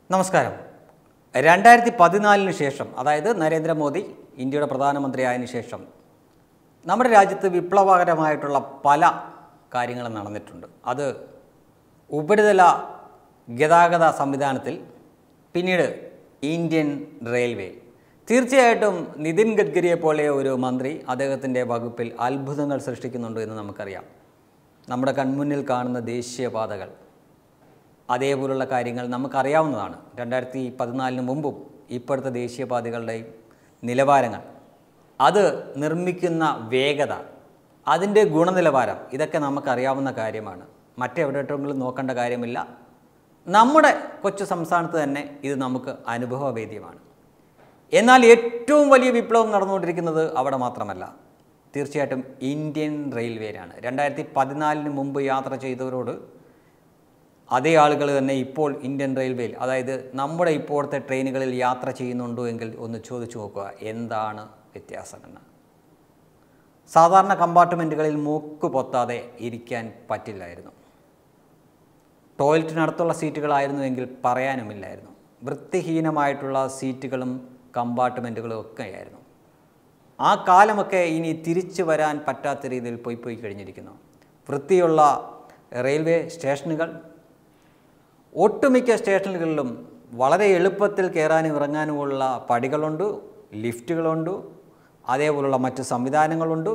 നമസ്കാരം രണ്ടായിരത്തി പതിനാലിന് ശേഷം അതായത് നരേന്ദ്രമോദി ഇന്ത്യയുടെ പ്രധാനമന്ത്രിയായതിനു ശേഷം നമ്മുടെ രാജ്യത്ത് വിപ്ലവകരമായിട്ടുള്ള പല കാര്യങ്ങളും നടന്നിട്ടുണ്ട് അത് ഉപരിതല ഗതാഗത സംവിധാനത്തിൽ പിന്നീട് ഇന്ത്യൻ റെയിൽവേ തീർച്ചയായിട്ടും നിതിൻ ഗഡ്കരിയെ പോലെ ഒരു മന്ത്രി അദ്ദേഹത്തിൻ്റെ വകുപ്പിൽ അത്ഭുതങ്ങൾ സൃഷ്ടിക്കുന്നുണ്ട് എന്ന് നമുക്കറിയാം നമ്മുടെ കൺമുന്നിൽ കാണുന്ന ദേശീയപാതകൾ അതേപോലുള്ള കാര്യങ്ങൾ നമുക്കറിയാവുന്നതാണ് രണ്ടായിരത്തി പതിനാലിന് മുമ്പും ഇപ്പോഴത്തെ ദേശീയപാതകളുടെയും നിലവാരങ്ങൾ അത് നിർമ്മിക്കുന്ന വേഗത അതിൻ്റെ ഗുണനിലവാരം ഇതൊക്കെ നമുക്കറിയാവുന്ന കാര്യമാണ് മറ്റെവിടെയെങ്കിലും നോക്കേണ്ട കാര്യമില്ല നമ്മുടെ കൊച്ചു സംസ്ഥാനത്ത് തന്നെ ഇത് നമുക്ക് അനുഭവവേദ്യമാണ് എന്നാൽ ഏറ്റവും വലിയ വിപ്ലവം നടന്നുകൊണ്ടിരിക്കുന്നത് അവിടെ മാത്രമല്ല തീർച്ചയായിട്ടും ഇന്ത്യൻ റെയിൽവേയിലാണ് രണ്ടായിരത്തി പതിനാലിന് മുമ്പ് യാത്ര ചെയ്തവരോട് അതേ ആളുകൾ തന്നെ ഇപ്പോൾ ഇന്ത്യൻ റെയിൽവേയിൽ അതായത് നമ്മുടെ ഇപ്പോഴത്തെ ട്രെയിനുകളിൽ യാത്ര ചെയ്യുന്നുണ്ടോ എങ്കിൽ ഒന്ന് ചോദിച്ചു നോക്കുക എന്താണ് വ്യത്യാസമെന്ന് സാധാരണ കമ്പാർട്ട്മെൻറ്റുകളിൽ മൂക്ക് പൊത്താതെ ഇരിക്കാൻ പറ്റില്ലായിരുന്നു ടോയ്ലറ്റിനടുത്തുള്ള സീറ്റുകളായിരുന്നുവെങ്കിൽ പറയാനുമില്ലായിരുന്നു വൃത്തിഹീനമായിട്ടുള്ള സീറ്റുകളും കമ്പാർട്ട്മെൻറ്റുകളും ഒക്കെയായിരുന്നു ആ കാലമൊക്കെ ഇനി തിരിച്ചു വരാൻ പറ്റാത്ത രീതിയിൽ പോയി പോയി കഴിഞ്ഞിരിക്കുന്നു വൃത്തിയുള്ള റെയിൽവേ സ്റ്റേഷനുകൾ ഒട്ടുമിക്ക സ്റ്റേഷനുകളിലും വളരെ എളുപ്പത്തിൽ കയറാനും ഇറങ്ങാനുമുള്ള പടികളുണ്ട് ലിഫ്റ്റുകളുണ്ട് അതേപോലുള്ള മറ്റ് സംവിധാനങ്ങളുണ്ട്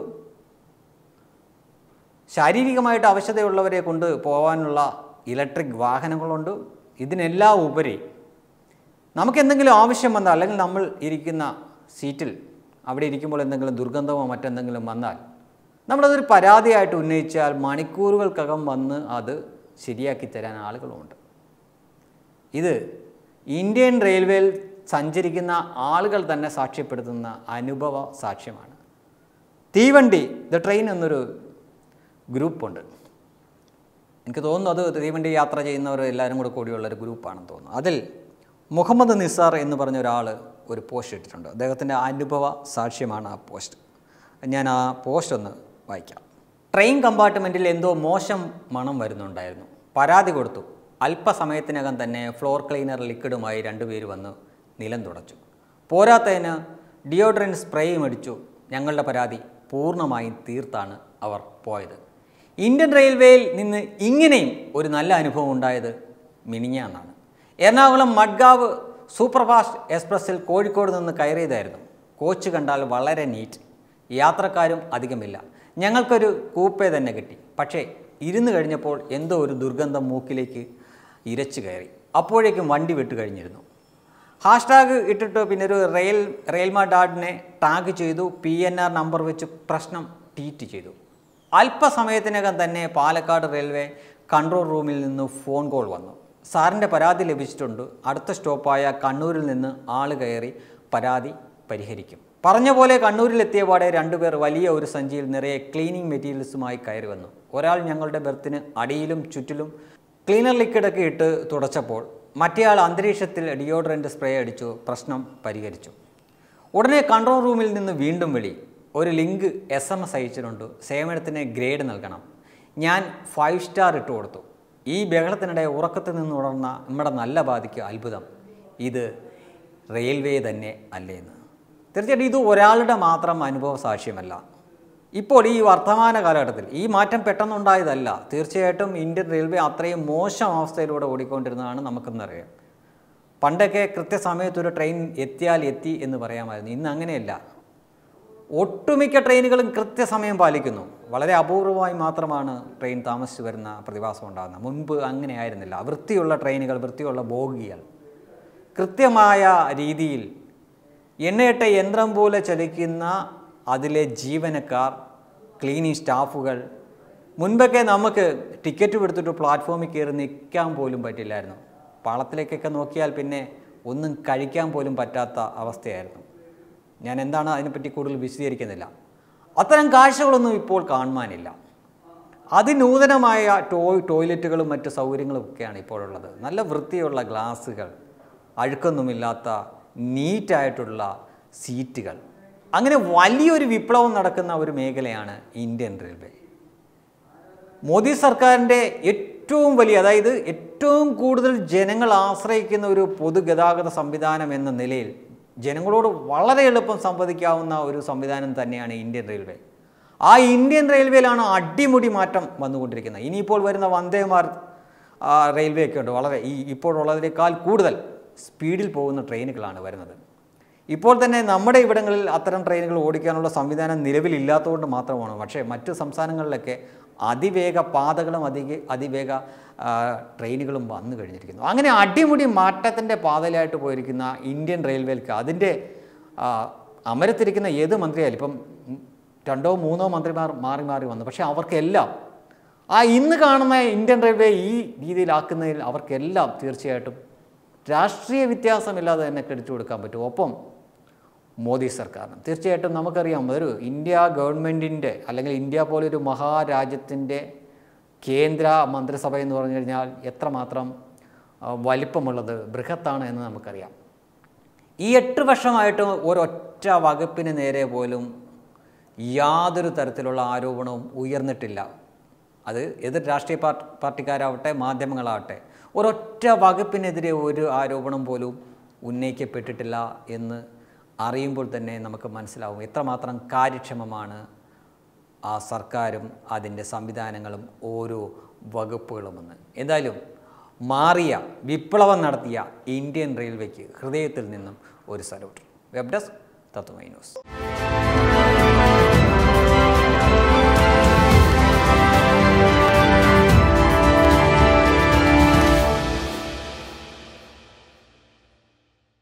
ശാരീരികമായിട്ട് അവശതയുള്ളവരെ കൊണ്ട് പോകാനുള്ള ഇലക്ട്രിക് വാഹനങ്ങളുണ്ട് ഇതിനെല്ലാം ഉപരി നമുക്ക് എന്തെങ്കിലും ആവശ്യം വന്നാൽ അല്ലെങ്കിൽ നമ്മൾ ഇരിക്കുന്ന സീറ്റിൽ അവിടെ ഇരിക്കുമ്പോൾ എന്തെങ്കിലും ദുർഗന്ധമോ മറ്റെന്തെങ്കിലും വന്നാൽ നമ്മളതൊരു പരാതിയായിട്ട് ഉന്നയിച്ചാൽ മണിക്കൂറുകൾക്കകം വന്ന് അത് ശരിയാക്കി തരാൻ ആളുകളുമുണ്ട് ഇത് ഇന്ത്യൻ റെയിൽവേയിൽ സഞ്ചരിക്കുന്ന ആളുകൾ തന്നെ സാക്ഷ്യപ്പെടുത്തുന്ന അനുഭവ സാക്ഷ്യമാണ് തീവണ്ടി ദ ട്രെയിൻ എന്നൊരു ഗ്രൂപ്പുണ്ട് എനിക്ക് തോന്നുന്നു അത് തീവണ്ടി യാത്ര ചെയ്യുന്നവർ എല്ലാവരും കൂടെ കൂടിയുള്ളൊരു ഗ്രൂപ്പാണെന്ന് തോന്നുന്നു അതിൽ മുഹമ്മദ് നിസാർ എന്ന് പറഞ്ഞ ഒരാൾ ഒരു പോസ്റ്റ് ഇട്ടിട്ടുണ്ട് അദ്ദേഹത്തിൻ്റെ അനുഭവ സാക്ഷ്യമാണ് ആ പോസ്റ്റ് ഞാൻ ആ പോസ്റ്റ് ഒന്ന് വായിക്കാം ട്രെയിൻ കമ്പാർട്ട്മെൻറ്റിൽ എന്തോ മോശം മണം വരുന്നുണ്ടായിരുന്നു പരാതി കൊടുത്തു അല്പസമയത്തിനകം തന്നെ ഫ്ലോർ ക്ലീനർ ലിക്വിഡുമായി രണ്ടുപേര് വന്ന് നിലം തുടച്ചു പോരാത്തതിന് ഡിയോഡ്രൻ സ്പ്രേയും അടിച്ചു ഞങ്ങളുടെ പരാതി പൂർണ്ണമായും തീർത്താണ് അവർ പോയത് ഇന്ത്യൻ റെയിൽവേയിൽ നിന്ന് ഇങ്ങനെയും ഒരു നല്ല അനുഭവം ഉണ്ടായത് മിനിഞ്ഞാന്നാണ് എറണാകുളം മഡ്ഗാവ് സൂപ്പർഫാസ്റ്റ് എക്സ്പ്രസ്സിൽ കോഴിക്കോട് നിന്ന് കയറിയതായിരുന്നു കോച്ച് കണ്ടാൽ വളരെ നീറ്റ് യാത്രക്കാരും അധികമില്ല ഞങ്ങൾക്കൊരു കൂപ്പേ തന്നെ കിട്ടി പക്ഷേ ഇരുന്ന് കഴിഞ്ഞപ്പോൾ എന്തോ ഒരു ദുർഗന്ധം മൂക്കിലേക്ക് ഇരച്ചു കയറി അപ്പോഴേക്കും വണ്ടി വിട്ടു കഴിഞ്ഞിരുന്നു ഹാഷ്ടാഗ് ഇട്ടിട്ട് പിന്നെ ഒരു റെയിൽ റെയിൽമ ഡാഡിനെ ടാഗ് ചെയ്തു പി എൻ ആർ നമ്പർ വെച്ച് പ്രശ്നം ട്വീറ്റ് ചെയ്തു അല്പസമയത്തിനകം തന്നെ പാലക്കാട് റെയിൽവേ കൺട്രോൾ റൂമിൽ നിന്ന് ഫോൺ കോൾ വന്നു സാറിൻ്റെ പരാതി ലഭിച്ചിട്ടുണ്ട് അടുത്ത സ്റ്റോപ്പായ കണ്ണൂരിൽ നിന്ന് ആൾ കയറി പരാതി പരിഹരിക്കും പറഞ്ഞ പോലെ കണ്ണൂരിലെത്തിയ പാടെ രണ്ടുപേർ വലിയ ഒരു സഞ്ചിയിൽ നിറയെ ക്ലീനിങ് മെറ്റീരിയൽസുമായി കയറി വന്നു ഒരാൾ ഞങ്ങളുടെ ബെർത്തിന് അടിയിലും ചുറ്റിലും ക്ലീനർ ലിക്വിഡൊക്കെ ഇട്ട് തുടച്ചപ്പോൾ മറ്റേയാൾ അന്തരീക്ഷത്തിൽ ഡിയോഡ്രൻ്റ് സ്പ്രേ അടിച്ചു പ്രശ്നം പരിഹരിച്ചു ഉടനെ കൺട്രോൾ റൂമിൽ നിന്ന് വീണ്ടും വിളി ഒരു ലിങ്ക് എസ് എം എസ് അയച്ചിട്ടുണ്ട് സേവനത്തിന് ഗ്രേഡ് നൽകണം ഞാൻ ഫൈവ് സ്റ്റാർ ഇട്ട് കൊടുത്തു ഈ ബഹളത്തിനിടെ ഉറക്കത്തിൽ നിന്ന് ഉണർന്ന നമ്മുടെ നല്ല ബാധിക്ക് അത്ഭുതം ഇത് റെയിൽവേ തന്നെ അല്ലേന്ന് തീർച്ചയായിട്ടും ഇത് ഒരാളുടെ മാത്രം അനുഭവ സാക്ഷ്യമല്ല ഇപ്പോൾ ഈ വർത്തമാന കാലഘട്ടത്തിൽ ഈ മാറ്റം പെട്ടെന്നുണ്ടായതല്ല തീർച്ചയായിട്ടും ഇന്ത്യൻ റെയിൽവേ അത്രയും മോശം അവസ്ഥയിലൂടെ ഓടിക്കൊണ്ടിരുന്നതാണ് നമുക്കെന്നറിയാം പണ്ടൊക്കെ കൃത്യസമയത്ത് ഒരു ട്രെയിൻ എത്തിയാൽ എത്തി എന്ന് പറയാമായിരുന്നു ഇന്ന് അങ്ങനെയല്ല ഒട്ടുമിക്ക ട്രെയിനുകളും കൃത്യസമയം പാലിക്കുന്നു വളരെ അപൂർവമായി മാത്രമാണ് ട്രെയിൻ താമസിച്ചു വരുന്ന പ്രതിഭാസം ഉണ്ടാകുന്നത് മുൻപ് അങ്ങനെ ആയിരുന്നില്ല വൃത്തിയുള്ള ട്രെയിനുകൾ വൃത്തിയുള്ള ബോഗികൾ കൃത്യമായ രീതിയിൽ എണ്ണയിട്ട യന്ത്രം പോലെ ചലിക്കുന്ന അതിലെ ജീവനക്കാർ ക്ലീനിങ് സ്റ്റാഫുകൾ മുൻപൊക്കെ നമുക്ക് ടിക്കറ്റ് എടുത്തിട്ട് പ്ലാറ്റ്ഫോമിൽ കയറി നിൽക്കാൻ പോലും പറ്റില്ലായിരുന്നു പാളത്തിലേക്കൊക്കെ നോക്കിയാൽ പിന്നെ ഒന്നും കഴിക്കാൻ പോലും പറ്റാത്ത അവസ്ഥയായിരുന്നു ഞാൻ എന്താണ് അതിനെപ്പറ്റി കൂടുതൽ വിശദീകരിക്കുന്നില്ല അത്തരം കാഴ്ചകളൊന്നും ഇപ്പോൾ കാണുവാനില്ല അതിനൂതനമായ ടോയ് ടോയ്ലറ്റുകളും മറ്റ് സൗകര്യങ്ങളും ഒക്കെയാണ് ഇപ്പോഴുള്ളത് നല്ല വൃത്തിയുള്ള ഗ്ലാസുകൾ അഴുക്കൊന്നുമില്ലാത്ത നീറ്റായിട്ടുള്ള സീറ്റുകൾ അങ്ങനെ വലിയൊരു വിപ്ലവം നടക്കുന്ന ഒരു മേഖലയാണ് ഇന്ത്യൻ റെയിൽവേ മോദി സർക്കാരിൻ്റെ ഏറ്റവും വലിയ അതായത് ഏറ്റവും ഏറ്റവും കൂടുതൽ ജനങ്ങൾ ആശ്രയിക്കുന്ന ഒരു പൊതുഗതാഗത സംവിധാനം എന്ന നിലയിൽ ജനങ്ങളോട് വളരെ എളുപ്പം സംവദിക്കാവുന്ന ഒരു സംവിധാനം തന്നെയാണ് ഇന്ത്യൻ റെയിൽവേ ആ ഇന്ത്യൻ റെയിൽവേയിലാണ് അടിമുടി മാറ്റം വന്നുകൊണ്ടിരിക്കുന്നത് ഇനിയിപ്പോൾ വരുന്ന വന്ദേ ഭാരത് ആ, റെയിൽവേ ഒക്കെ ഉണ്ട് വളരെ ഈ ഇപ്പോഴുള്ളതിനേക്കാൾ കൂടുതൽ സ്പീഡിൽ പോകുന്ന ട്രെയിനുകളാണ് വരുന്നത് ഇപ്പോൾ തന്നെ നമ്മുടെ ഇവിടങ്ങളിൽ അത്തരം ട്രെയിനുകൾ ഓടിക്കാനുള്ള സംവിധാനം നിലവിലില്ലാത്തതുകൊണ്ട് മാത്രമാണ് പക്ഷേ മറ്റു സംസ്ഥാനങ്ങളിലൊക്കെ അതിവേഗ പാതകളും അധിക അതിവേഗ ആ, ട്രെയിനുകളും വന്നു കഴിഞ്ഞിരിക്കുന്നു അങ്ങനെ അടിമുടി മാറ്റത്തിൻ്റെ പാതയിലായിട്ട് പോയിരിക്കുന്ന ഇന്ത്യൻ റെയിൽവേക്ക് അതിൻ്റെ ആ, അമരത്തിരിക്കുന്ന ഏത് മന്ത്രിയായാലും ഇപ്പം ഉം, രണ്ടോ മൂന്നോ മന്ത്രിമാർ മാറി മാറി വന്നു പക്ഷേ അവർക്കെല്ലാം ആ ഇന്ന് കാണുന്ന ഇന്ത്യൻ റെയിൽവേ ഈ രീതിയിലാക്കുന്നതിൽ അവർക്കെല്ലാം തീർച്ചയായിട്ടും രാഷ്ട്രീയ വ്യത്യാസമില്ലാതെ തന്നെ ക്രെഡിറ്റ് കൊടുക്കാൻ പറ്റും ഒപ്പം മോദി സർക്കാരിന് തീർച്ചയായിട്ടും നമുക്കറിയാം ഒരു ഇന്ത്യ ഗവൺമെൻറ്റിൻ്റെ അല്ലെങ്കിൽ ഇന്ത്യ പോലൊരു മഹാരാജ്യത്തിൻ്റെ കേന്ദ്ര മന്ത്രിസഭ എന്ന് പറഞ്ഞു കഴിഞ്ഞാൽ എത്രമാത്രം ആ, വലിപ്പമുള്ളത് ബൃഹത്താണ് എന്ന് നമുക്കറിയാം ഈ എട്ട് വർഷമായിട്ട് ഒരൊറ്റ വകുപ്പിന് നേരെ പോലും യാതൊരു തരത്തിലുള്ള ആരോപണവും ഉയർന്നിട്ടില്ല അത് എതിർ രാഷ്ട്രീയ പാർട്ടി പാർട്ടിക്കാരാവട്ടെ മാധ്യമങ്ങളാവട്ടെ ഒരൊറ്റ വകുപ്പിനെതിരെ ഒരു ആരോപണം പോലും ഉന്നയിക്കപ്പെട്ടിട്ടില്ല എന്ന് അറിയുമ്പോൾ തന്നെ നമുക്ക് മനസ്സിലാവും എത്രമാത്രം കാര്യക്ഷമമാണ് ആ സർക്കാരും അതിൻ്റെ സംവിധാനങ്ങളും ഓരോ വകുപ്പുകളുമെന്ന് എന്തായാലും മാറിയ വിപ്ലവം നടത്തിയ ഇന്ത്യൻ റെയിൽവേക്ക് ഹൃദയത്തിൽ നിന്നും ഒരു salute web desk Tatwamayi news